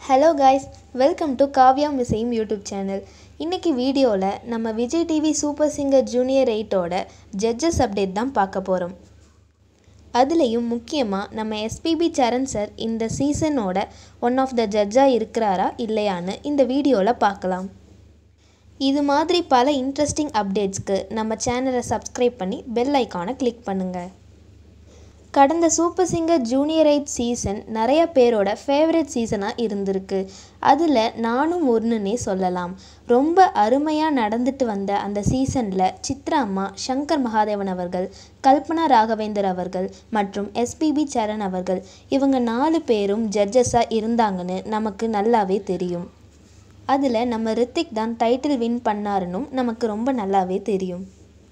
hello guys welcome to Kavya மிசையும் YouTube channel இன்றைக்கி வீடியோவில் நம்ம Vijay TV super singer junior எயிட்டோட ஜட்ஜஸ் அப்டேட் தான் பார்க்க போகிறோம் அதுலேயும் முக்கியமாக நம்ம எஸ்பிபி சரண் சார் இந்த சீசனோட ஒன் ஆஃப் த ஜட்ஜாக இருக்கிறாரா இல்லையான்னு இந்த வீடியோவில் பார்க்கலாம் இது மாதிரி பல இன்ட்ரெஸ்டிங் அப்டேட்ஸ்க்கு நம்ம சேனலை சப்ஸ்கிரைப் பண்ணி பெல் ஐக்கானை கிளிக் பண்ணுங்கள் கடந்த super singer junior eight season நிறைய பேரோட ஃபேவரட் சீசனாக இருந்திருக்கு அதில் நானும் ஒன்றுனே சொல்லலாம் ரொம்ப அருமையாக நடந்துட்டு வந்த அந்த சீசனில் சித்ரா அம்மா சங்கர் மகாதேவன் அவர்கள் கல்பனா ராகவேந்தர் அவர்கள் மற்றும் எஸ்பிபி சரண் அவர்கள் இவங்க நாலு பேரும் ஜட்ஜஸாக இருந்தாங்கன்னு நமக்கு நல்லாவே தெரியும் அதில் நம்ம ரித்திக் தான் டைட்டில் வின் பண்ணாருன்னும் நமக்கு ரொம்ப நல்லாவே தெரியும்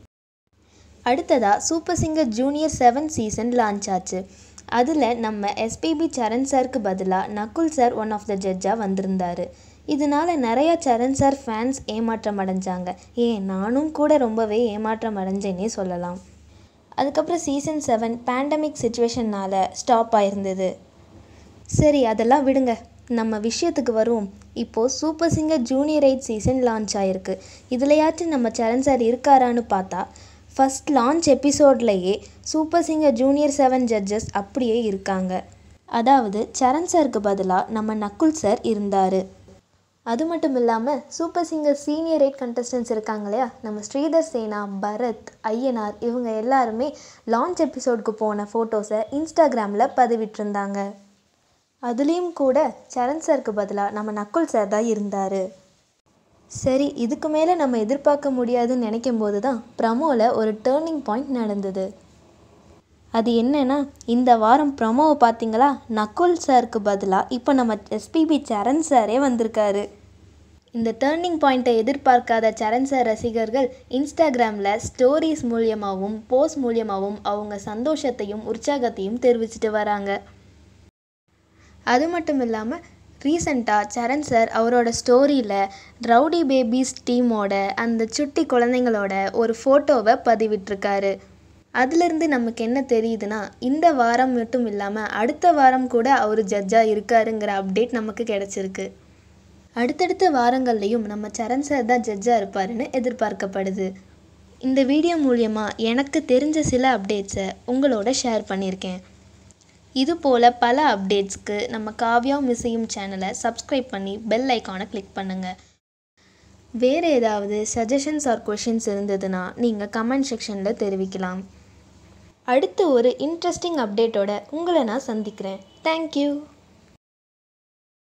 அடுத்ததாக super singer junior seven season launch ஆச்சு அதில் நம்ம எஸ்பிபி சரண் சாருக்கு பதிலாக Nakul sir one of the ஜட்ஜாக வந்திருந்தார் இதனால நிறையா சரண் சார் ஃபேன்ஸ் ஏமாற்றம் அடைஞ்சாங்க ஏன் நானும் கூட ரொம்பவே ஏமாற்றம் அடைஞ்சேன்னே சொல்லலாம் அதுக்கப்புறம் சீசன் செவன் பேண்டமிக் சுச்சுவேஷன்னால் ஸ்டாப் ஆயிருந்தது சரி அதெல்லாம் விடுங்க நம்ம விஷயத்துக்கு வருவோம் இப்போது super singer junior eight season launch ஆகிருக்கு இதுலையாச்சும் நம்ம சரண் சார் இருக்காரான்னு பார்த்தா ஃபஸ்ட் லான்ச் எபிசோட்லேயே super singer junior seven judges அப்படியே இருக்காங்க அதாவது சரண் சாருக்கு பதிலாக நம்ம நக்குல் சார் இருந்தார் அது மட்டும் இல்லாமல் super singer senior eight contestants இருக்காங்க இல்லையா நம்ம ஸ்ரீதர் சேனா பரத் ஐயனார் இவங்க எல்லாருமே லான்ச் எபிசோடுக்கு போன ஃபோட்டோஸை இன்ஸ்டாகிராமில் பதிவிட்டிருந்தாங்க அதுலேயும் கூட சரண் சாருக்கு பதிலாக நம்ம நக்குல் சார் தான் இருந்தார் சரி இதுக்கு மேலே நம்ம எதிர்பார்க்க முடியாதுன்னு நினைக்கும் போது தான் ப்ரமோவில் ஒரு டேர்னிங் பாயிண்ட் நடந்தது அது என்னன்னா இந்த வாரம் ப்ரமோவை பார்த்தீங்களா நக்குல் சாருக்கு பதிலாக இப்போ நம்ம எஸ்பிபி சரண் சாரே வந்திருக்காரு இந்த டேர்னிங் பாயிண்ட்டை எதிர்பார்க்காத சரண் சார் ரசிகர்கள் இன்ஸ்டாகிராமில் ஸ்டோரிஸ் மூலியமாகவும் போஸ்ட் மூலியமாகவும் அவங்க சந்தோஷத்தையும் உற்சாகத்தையும் தெரிவிச்சிட்டு வராங்க அது மட்டும் இல்லாமல் ரீசண்டாக சரண் சார் அவரோட ஸ்டோரியில் ரவுடி பேபிஸ் டீமோட அந்த சுட்டி குழந்தைங்களோட ஒரு ஃபோட்டோவை பதிவிட்டிருக்காரு அதுலேருந்து நமக்கு என்ன தெரியுதுன்னா இந்த வாரம் மட்டும் இல்லாமல் அடுத்த வாரம் கூட அவர் ஜட்ஜாக இருக்காருங்கிற அப்டேட் நமக்கு கிடச்சிருக்கு அடுத்தடுத்த வாரங்கள்லேயும் நம்ம சரண் சார் தான் ஜட்ஜாக இருப்பாருன்னு எதிர்பார்க்கப்படுது இந்த வீடியோ மூலியமாக எனக்கு தெரிஞ்ச சில அப்டேட்ஸை உங்களோட ஷேர் பண்ணியிருக்கேன் இது போல் பல அப்டேட்ஸ்க்கு நம்ம காவ்யா மிஸ்ஸையும் சேனலை சப்ஸ்கிரைப் பண்ணி பெல் ஐக்கானை கிளிக் பண்ணுங்கள் வேறு ஏதாவது சஜஷன்ஸ் ஆர் கொஷின்ஸ் இருந்ததுன்னா நீங்கள் கமெண்ட் செக்ஷனில் தெரிவிக்கலாம் அடுத்து ஒரு இன்ட்ரெஸ்டிங் அப்டேட்டோட உங்களை நான் சந்திக்கிறேன் தேங்க்யூ